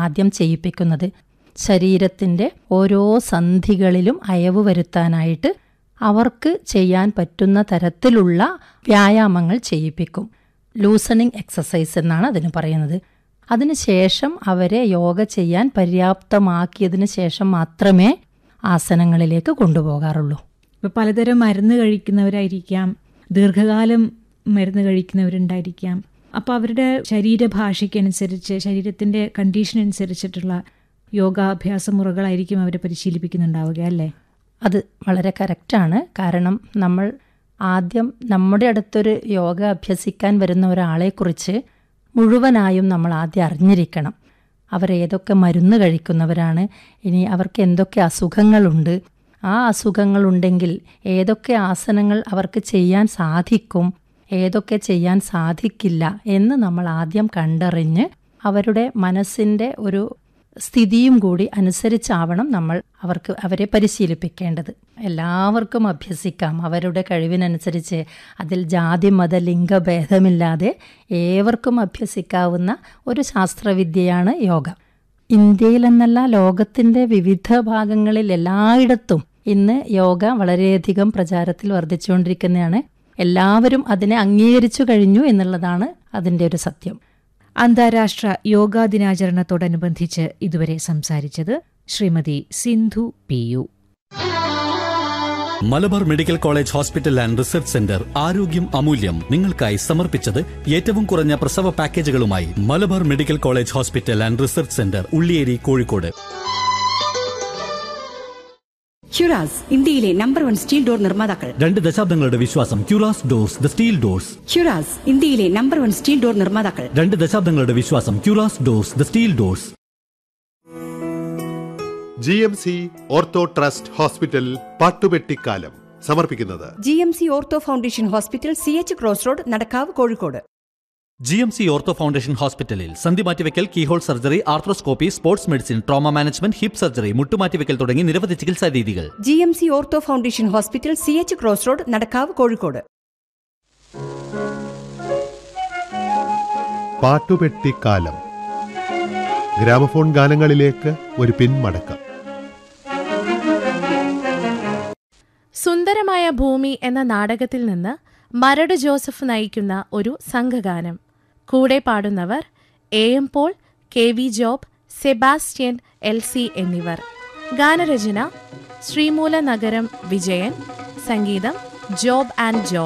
ആദ്യം ചെയ്യിപ്പിക്കുന്നത് ശരീരത്തിൻ്റെ ഓരോ സന്ധികളിലും അയവ് വരുത്താനായിട്ട് അവർക്ക് ചെയ്യാൻ പറ്റുന്ന തരത്തിലുള്ള വ്യായാമങ്ങൾ ചെയ്യിപ്പിക്കും ലൂസണിങ് എക്സസൈസ് എന്നാണ് അതിന് പറയുന്നത് അതിനുശേഷം അവരെ യോഗ ചെയ്യാൻ പര്യാപ്തമാക്കിയതിന് ശേഷം മാത്രമേ ആസനങ്ങളിലേക്ക് കൊണ്ടുപോകാറുള്ളൂ ഇപ്പൊ പലതരം മരുന്ന് കഴിക്കുന്നവരായിരിക്കാം ദീർഘകാലം മരുന്ന് കഴിക്കുന്നവരുണ്ടായിരിക്കാം അപ്പോൾ അവരുടെ ശരീരഭാഷയ്ക്കനുസരിച്ച് ശരീരത്തിന്റെ കണ്ടീഷൻ അനുസരിച്ചിട്ടുള്ള യോഗാഭ്യാസ മുറകളായിരിക്കും അവരെ പരിശീലിപ്പിക്കുന്നുണ്ടാവുക അല്ലേ അത് വളരെ കറക്റ്റാണ് കാരണം നമ്മൾ ആദ്യം നമ്മുടെ അടുത്തൊരു യോഗ അഭ്യസിക്കാൻ വരുന്ന ഒരാളെക്കുറിച്ച് മുഴുവനായും നമ്മൾ ആദ്യം അറിഞ്ഞിരിക്കണം അവർ ഏതൊക്കെ മരുന്ന് കഴിക്കുന്നവരാണ് ഇനി അവർക്ക് എന്തൊക്കെ അസുഖങ്ങളുണ്ട് ആ അസുഖങ്ങളുണ്ടെങ്കിൽ ഏതൊക്കെ ആസനങ്ങൾ അവർക്ക് ചെയ്യാൻ സാധിക്കും ഏതൊക്കെ ചെയ്യാൻ സാധിക്കില്ല എന്ന് നമ്മൾ ആദ്യം കണ്ടറിഞ്ഞ് അവരുടെ മനസ്സിൻ്റെ ഒരു സ്ഥിതിയും കൂടി അനുസരിച്ചാവണം നമ്മൾ അവർക്ക് അവരെ പരിശീലിപ്പിക്കേണ്ടത് എല്ലാവർക്കും അഭ്യസിക്കാം അവരുടെ കഴിവിനനുസരിച്ച് അതിൽ ജാതി മത ലിംഗഭേദമില്ലാതെ ഏവർക്കും അഭ്യസിക്കാവുന്ന ഒരു ശാസ്ത്രവിദ്യയാണ് യോഗ ഇന്ത്യയിലെന്നല്ല ലോകത്തിൻ്റെ വിവിധ ഭാഗങ്ങളിൽ എല്ലായിടത്തും ഇന്ന് യോഗ വളരെയധികം പ്രചാരത്തിൽ വർദ്ധിച്ചുകൊണ്ടിരിക്കുന്നതാണ് എല്ലാവരും അതിനെ അംഗീകരിച്ചു കഴിഞ്ഞു എന്നുള്ളതാണ് അതിൻ്റെ ഒരു സത്യം അന്താരാഷ്ട്ര യോഗാ ദിനാചരണത്തോടനുബന്ധിച്ച് ഇതുവരെ സംസാരിച്ചത് Shrimathi Sindhu P U Malabar medical college hospital and research centre ആരോഗ്യം അമൂല്യം നിങ്ങൾക്കായി സമർപ്പിച്ചത് ഏറ്റവും കുറഞ്ഞ പ്രസവ പാക്കേജുകളുമായി Malabar medical college hospital and research centre Ulliyeri Kozhikode ഹ്യുറാസ് ഇന്ത്യയിലെ നമ്പർ വൺ സ്റ്റീൽ ഡോർ നിർമ്മാതാക്കൾ രണ്ട് ദശാബ്ദങ്ങളുടെ വിശ്വാസം ക്യൂറാസ് ഡോർസ് ദ സ്റ്റീൽ ഡോർസ് ഹ്യുറാസ് ഇന്ത്യയിലെ നമ്പർ വൺ സ്റ്റീൽ ഡോർ നിർമ്മാതാക്കൾ രണ്ട് ദശാബ്ദങ്ങളുടെ വിശ്വാസം ക്യൂറാസ് doors the steel doors G M C ortho trust hospital പാട്ടുപെട്ടിക്കാലം സമർപ്പിക്കുന്നത് G M C ortho foundation hospital C H cross road Nadakkavu Kozhikode G M C ortho foundation ഹോസ്പിറ്റലിൽ സന്ധി മാറ്റിവെക്കൽ keyhole surgery arthroscopy sports medicine trauma management hip surgery മുട്ടുമാറ്റിവെക്കൽ തുടങ്ങി നിരവധി ചികിത്സാ രീതികൾ G M C ortho foundation hospital C H cross road Nadakkavu Kozhikode പാട്ടുപെട്ടിക്കാലം gramophone ഗാനങ്ങളിലേക്ക് ഒരു പിന്മടക്കം സുന്ദരമായ ഭൂമി എന്ന നാടകത്തിൽ നിന്ന് മരട് ജോസഫ് നയിക്കുന്ന ഒരു സംഘഗാനം കൂടെ പാടുന്നവർ A M Paul K V Job Sebastian L C എന്നിവർ ഗാനരചന ശ്രീമൂല നഗരം വിജയൻ സംഗീതം ജോബ് ആൻഡ് ജോബ്